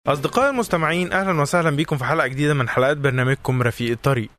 أصدقائي المستمعين أهلا وسهلا بكم في حلقة جديدة من حلقات برنامجكم رفيق الطريق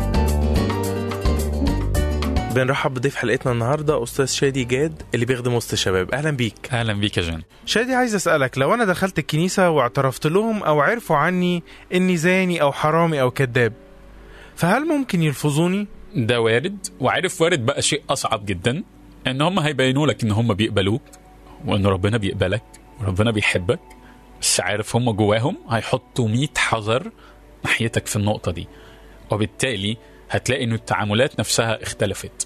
بنرحب بضيف حلقتنا النهارده استاذ شادي جاد اللي بيخدم وسط الشباب اهلا بيك اهلا بيك يا جان شادي عايز اسالك لو انا دخلت الكنيسه واعترفت لهم او عرفوا عني اني زاني او حرامي او كذاب فهل ممكن يلفظوني ده وارد وعارف وارد بقى شيء اصعب جدا ان هم هيبينوا لك ان هم بيقبلوك وان ربنا بيقبلك وربنا بيحبك بس عارف هم جواهم هيحطوا 100 حذر ناحيتك في النقطه دي وبالتالي هتلاقي ان التعاملات نفسها اختلفت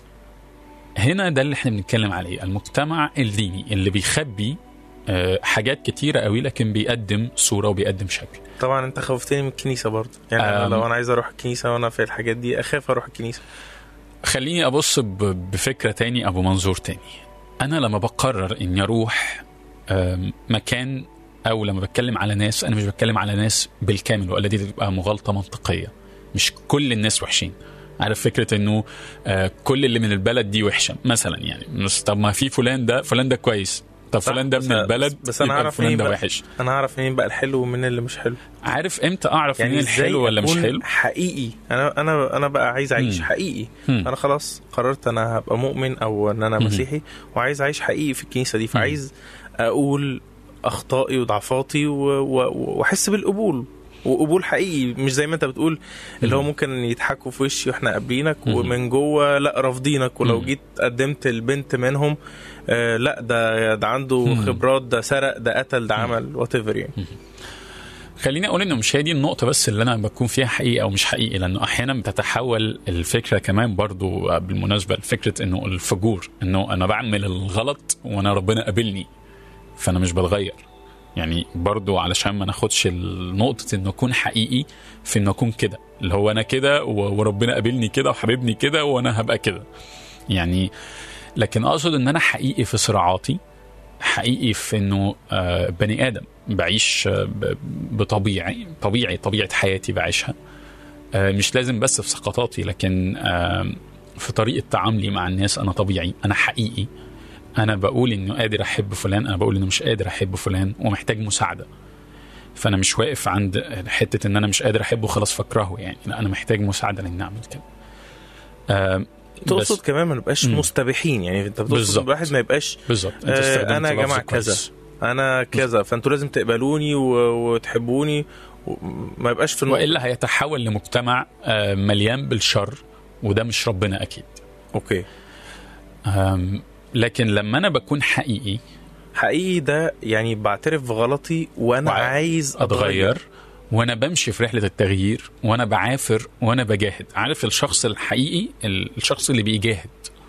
هنا ده اللي احنا بنتكلم عليه المجتمع الديني اللي بيخبي آه، حاجات كتيرة قوي لكن بيقدم صورة وبيقدم شكل طبعا انت خوفتني من الكنيسه برضه يعني أنا أم. لو انا عايز اروح الكنيسه وانا في الحاجات دي اخاف اروح الكنيسه خليني ابص ب- بفكره تاني او بمنظور تاني انا لما بقرر اني اروح آم، مكان او لما بتكلم على ناس انا مش بتكلم على ناس بالكامل ولا دي تبقى مغالطه منطقيه مش كل الناس وحشين عارف فكره انه آه، كل اللي من البلد دي وحشه مثلا يعني بس طب ما في فلان ده فلان ده كويس طب صح، فلان ده بس- من البلد بس- بس أنا يبقى أعرف فلان مين ده بقى. وحش انا اعرف مين بقى الحلو ومين اللي مش حلو عارف امتى اعرف يعني مين ازاي الحلو ولا مش أكون حلو حقيقي انا انا انا بقى عايز اعيش مم. حقيقي مم. انا خلاص قررت انا هبقى مؤمن او ان انا مم. مسيحي وعايز اعيش حقيقي في الكنيسه دي فعايز اقول اخطائي وضعفاتي و- و- واحس بالقبول وقبول حقيقي مش زي ما انت بتقول اللي هو مم. ممكن يضحكوا في وشي واحنا قابلينك مم. ومن جوه لا رافضينك ولو مم. جيت قدمت البنت منهم آه لا ده ده عنده مم. خبرات ده سرق ده قتل ده عمل وات يعني خليني اقول انه مش هي دي النقطة بس اللي انا بكون فيها حقيقي او مش حقيقي لانه احيانا بتتحول الفكرة كمان برضو بالمناسبة لفكرة انه الفجور انه انا بعمل الغلط وانا ربنا قابلني فانا مش بتغير يعني برضو علشان ما ناخدش نقطة انه اكون حقيقي في انه اكون كده اللي هو انا كده و- وربنا قابلني كده وحبيبني كده وانا هبقى كده يعني لكن اقصد ان انا حقيقي في صراعاتي حقيقي في انه آه، بني ادم بعيش آه، ب- بطبيعي طبيعي طبيعه حياتي بعيشها آه، مش لازم بس في سقطاتي لكن آه، في طريقه تعاملي مع الناس انا طبيعي انا حقيقي انا بقول انه قادر احب فلان انا بقول انه مش قادر احب فلان ومحتاج مساعده فانا مش واقف عند حته ان انا مش قادر احبه خلاص فاكرهه يعني لا انا محتاج مساعده لاني اعمل كده آه، تقصد بس- كمان ما نبقاش مم. مستبيحين يعني انت بتقصد بالظبط. الواحد ما يبقاش بالظبط انت آه، استخدمت أنا يا لفظ جماعة كويس. كذا. انا كذا فانتوا لازم تقبلوني و... وتحبوني وما يبقاش في النقطة. والا هيتحول لمجتمع آه، مليان بالشر وده مش ربنا اكيد اوكي آم، لكن لما انا بكون حقيقي حقيقي ده يعني بعترف بغلطي وانا وع- عايز اتغير وانا بمشي في رحله التغيير وانا بعافر وانا بجاهد عارف الشخص الحقيقي ال- الشخص اللي بيجاهد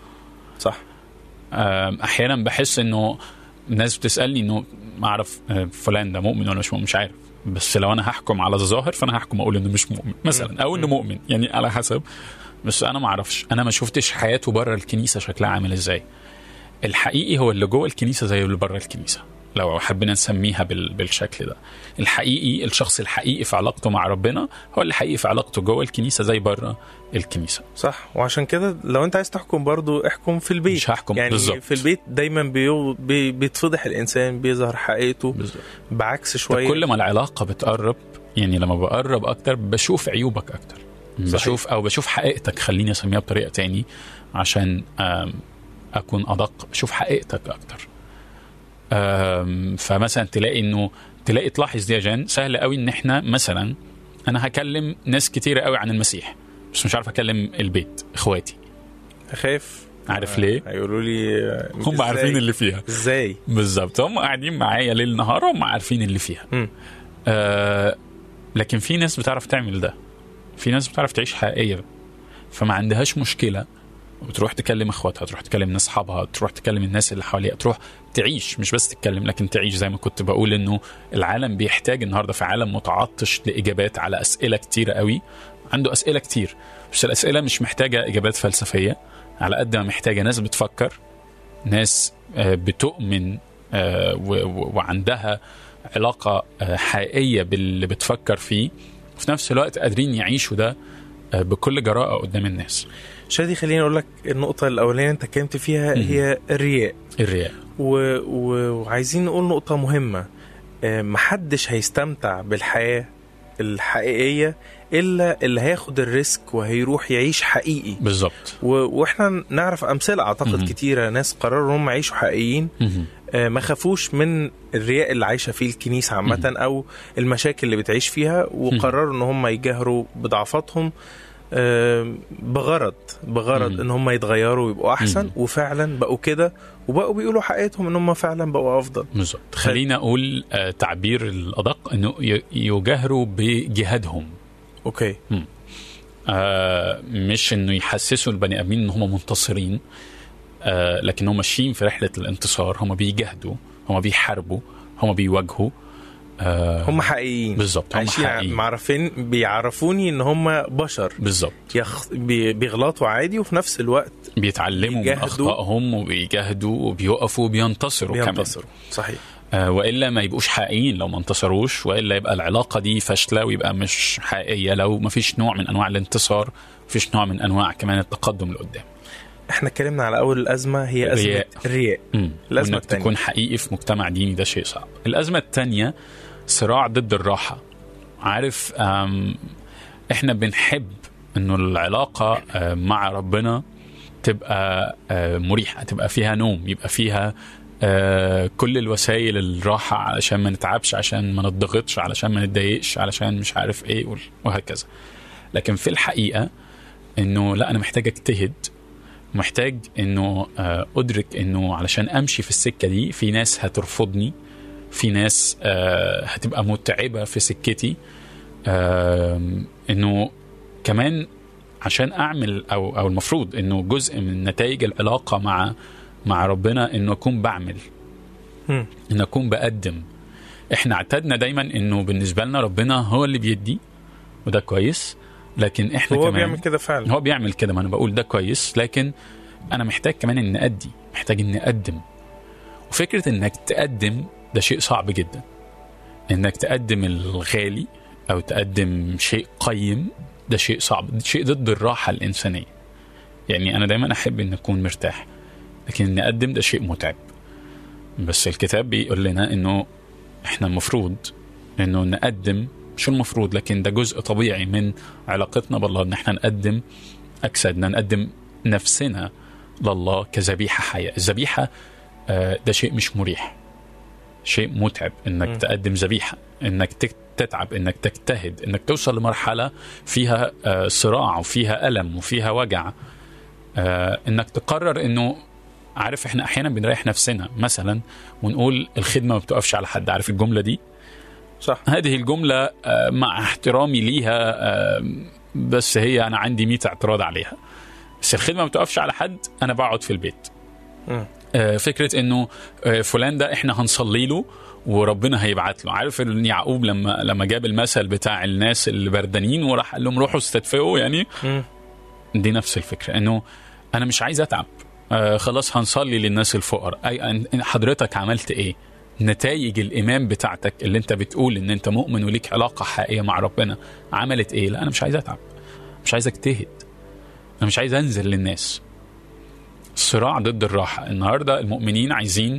صح آم، احيانا بحس انه الناس بتسالني انه ما اعرف آه، فلان ده مؤمن ولا مش مؤمن مش عارف بس لو انا هحكم على الظاهر فانا هحكم اقول انه مش مؤمن مثلا او انه مؤمن يعني على حسب بس انا ما اعرفش انا ما شفتش حياته بره الكنيسه شكلها عامل ازاي الحقيقي هو اللي جوه الكنيسه زي اللي بره الكنيسه لو حبينا نسميها بال- بالشكل ده الحقيقي الشخص الحقيقي في علاقته مع ربنا هو اللي حقيقي في علاقته جوه الكنيسه زي بره الكنيسه صح وعشان كده لو انت عايز تحكم برضو احكم في البيت مش هحكم يعني بالظبط. في البيت دايما بيو... بي... بيتفضح الانسان بيظهر حقيقته بالظبط بعكس شويه كل ما العلاقه بتقرب يعني لما بقرب اكتر بشوف عيوبك اكتر صحيح. بشوف او بشوف حقيقتك خليني اسميها بطريقه تاني عشان آم، اكون ادق بشوف حقيقتك اكتر آم، فمثلا تلاقي انه تلاقي تلاحظ دي يا جان سهل قوي ان احنا مثلا انا هكلم ناس كتيره قوي عن المسيح بس مش عارف اكلم البيت اخواتي اخاف عارف ليه هيقولوا لي آه، هم إزاي؟ عارفين اللي فيها ازاي بالظبط هم قاعدين معايا ليل نهار هم عارفين اللي فيها مم. آه لكن في ناس بتعرف تعمل ده في ناس بتعرف تعيش حقيقية فما عندهاش مشكلة وتروح تكلم اخواتها تروح تكلم ناس اصحابها تروح تكلم الناس اللي حواليها تروح تعيش مش بس تتكلم لكن تعيش زي ما كنت بقول انه العالم بيحتاج النهارده في عالم متعطش لاجابات على اسئله كتيره قوي عنده اسئله كتير بس الاسئله مش محتاجه اجابات فلسفيه على قد ما محتاجه ناس بتفكر ناس آه، بتؤمن آه، و- و- وعندها علاقه آه، حقيقيه باللي بتفكر فيه وفي نفس الوقت قادرين يعيشوا ده آه، بكل جراءه قدام الناس شادي خليني اقول لك النقطه الاولانيه انت اتكلمت فيها مم. هي الرياء الرياء و... و... وعايزين نقول نقطه مهمه آه، محدش هيستمتع بالحياه الحقيقيه الا اللي هياخد الريسك وهيروح يعيش حقيقي بالظبط و... واحنا نعرف امثله اعتقد مهم. كتيره ناس قرروا ان هم يعيشوا حقيقيين مهم. آه، ما خافوش من الرياء اللي عايشه فيه الكنيسه عامه مهم. او المشاكل اللي بتعيش فيها وقرروا ان هم يجاهروا بضعفاتهم آه، بغرض بغرض مهم. ان هم يتغيروا ويبقوا احسن مهم. وفعلا بقوا كده وبقوا بيقولوا حقيقتهم ان هم فعلا بقوا افضل بالظبط خلينا اقول آه، تعبير الادق انه ي- يجاهروا بجهادهم اوكي آه، مش انه يحسسوا البني ادمين ان هم منتصرين آه، لكن هم ماشيين في رحله الانتصار هم بيجاهدوا هم بيحاربوا هم بيواجهوا آه، هم حقيقيين بالظبط هم عايشين حقيقيين معرفين بيعرفوني ان هم بشر بالظبط يخ... بي... بيغلطوا عادي وفي نفس الوقت بيتعلموا من بيجاهدوا. اخطائهم وبيجاهدوا وبيقفوا وبينتصروا كمان بينتصروا صحيح آه، والا ما يبقوش حقيقيين لو ما انتصروش والا يبقى العلاقه دي فاشله ويبقى مش حقيقيه لو ما فيش نوع من انواع الانتصار ما فيش نوع من انواع كمان التقدم لقدام احنا اتكلمنا على اول الازمه هي ازمه الرياء. الرياء مم. الأزمة وانك التانية. تكون حقيقي في مجتمع ديني ده شيء صعب الازمه الثانيه صراع ضد الراحه عارف أم احنا بنحب انه العلاقه آه، مع ربنا تبقى آه، مريحه تبقى فيها نوم يبقى فيها آه، كل الوسائل الراحه علشان ما نتعبش عشان ما نضغطش علشان ما نتضايقش علشان مش عارف ايه وال- وهكذا لكن في الحقيقه انه لا انا محتاج اجتهد محتاج انه آه، ادرك انه علشان امشي في السكه دي في ناس هترفضني في ناس آه، هتبقى متعبه في سكتي آم، انه كمان عشان اعمل او او المفروض انه جزء من نتائج العلاقه مع مع ربنا انه اكون بعمل مم. ان اكون بقدم احنا اعتدنا دايما انه بالنسبه لنا ربنا هو اللي بيدي وده كويس لكن احنا هو كمان بيعمل كده فعلا هو بيعمل كده ما انا بقول ده كويس لكن انا محتاج كمان ان ادي محتاج ان اقدم وفكره انك تقدم ده شيء صعب جدا انك تقدم الغالي او تقدم شيء قيم ده شيء صعب ده شيء ضد الراحه الانسانيه يعني انا دايما احب ان اكون مرتاح لكن ان اقدم ده شيء متعب بس الكتاب بيقول لنا انه احنا المفروض انه نقدم مش المفروض لكن ده جزء طبيعي من علاقتنا بالله ان احنا نقدم اجسادنا نقدم نفسنا لله كذبيحه حيه الذبيحه آه، ده شيء مش مريح شيء متعب انك م. تقدم ذبيحه انك تك- تتعب انك تجتهد انك توصل لمرحله فيها آه، صراع وفيها الم وفيها وجع آه، انك تقرر انه عارف احنا احيانا بنريح نفسنا مثلا ونقول الخدمه ما بتقفش على حد عارف الجمله دي صح هذه الجملة آه، مع احترامي ليها آه، بس هي أنا عندي 100 اعتراض عليها بس الخدمة ما بتقفش على حد أنا بقعد في البيت مم. آه، فكرة إنه آه، فلان ده إحنا هنصلي له وربنا هيبعت له عارف إن يعقوب لما لما جاب المثل بتاع الناس اللي بردانين وراح قال لهم روحوا استدفئوا يعني مم. دي نفس الفكرة إنه أنا مش عايز أتعب آه خلاص هنصلي للناس الفقراء أي أن- حضرتك عملت إيه نتائج الإيمان بتاعتك اللي أنت بتقول إن أنت مؤمن وليك علاقة حقيقية مع ربنا عملت إيه لا أنا مش عايز أتعب مش عايز أجتهد أنا مش عايز أنزل للناس صراع ضد الراحة النهاردة المؤمنين عايزين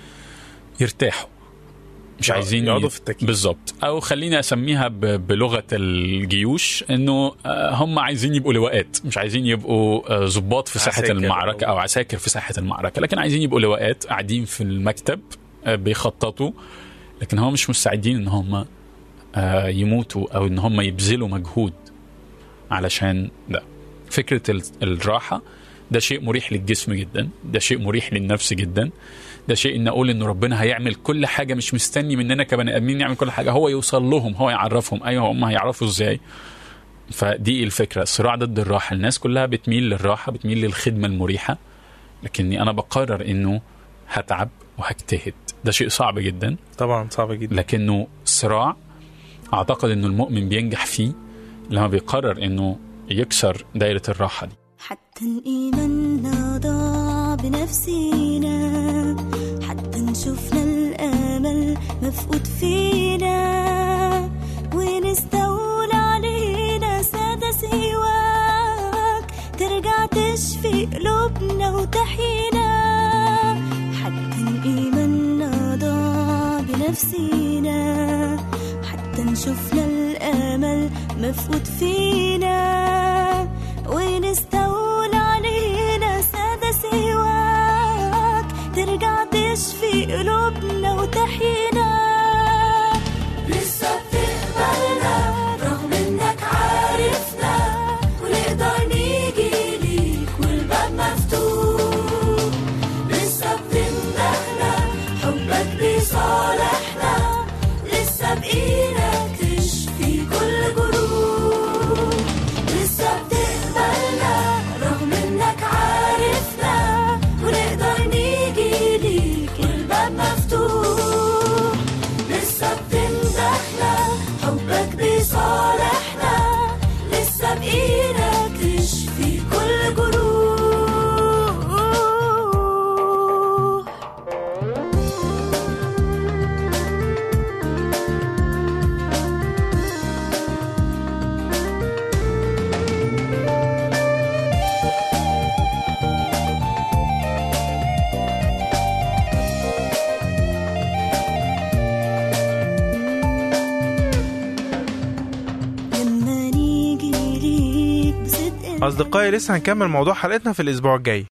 يرتاحوا مش يقعد- عايزين يقعدوا ي- في التكييف. بالظبط او خليني اسميها ب- بلغه الجيوش انه آه، هم عايزين يبقوا لواءات مش عايزين يبقوا آه، ضباط في ساحه عساكر المعركه أو- او عساكر في ساحه المعركه لكن عايزين يبقوا لواءات قاعدين في المكتب آه، بيخططوا لكن هم مش مستعدين ان هم آه، يموتوا او ان هم يبذلوا مجهود علشان ده فكره ال- الراحه ده شيء مريح للجسم جدا ده شيء مريح للنفس جدا ده شيء ان اقول ان ربنا هيعمل كل حاجه مش مستني مننا كبني ادمين نعمل كل حاجه هو يوصل لهم هو يعرفهم ايوه هم هيعرفوا ازاي فدي الفكره الصراع ضد الراحه الناس كلها بتميل للراحه بتميل للخدمه المريحه لكني انا بقرر انه هتعب وهجتهد ده شيء صعب جدا طبعا صعبة جدا لكنه صراع اعتقد انه المؤمن بينجح فيه لما بيقرر انه يكسر دايره الراحه دي حتى إيماننا ضاع بنفسينا حتى نشوفنا الأمل مفقود فينا ونستولى علينا سادة سواك ترجع تشفي قلوبنا وتحيينا حتى إيماننا ضاع بنفسينا حتى شفنا الامل مفقود فينا ونستولى علينا سادة سواك ترجع تشفي قلوبنا وتحيينا لسه بتقبلنا رغم انك عارفنا ونقدر نيجي ليك والباب مفتوح لسه بتمدحنا حبك بيصالحنا لسه بإيدك تشفي كل جروح لسه بتقبلنا رغم انك عارفنا ونقدر نيجي ليك والباب مفتوح لسه بتمدحنا حبك بيصالحنا لسه بإيدك تشفي كل جروح لما نيجي ليك بصدق اصدقائي لسه هنكمل موضوع حلقتنا في الاسبوع الجاي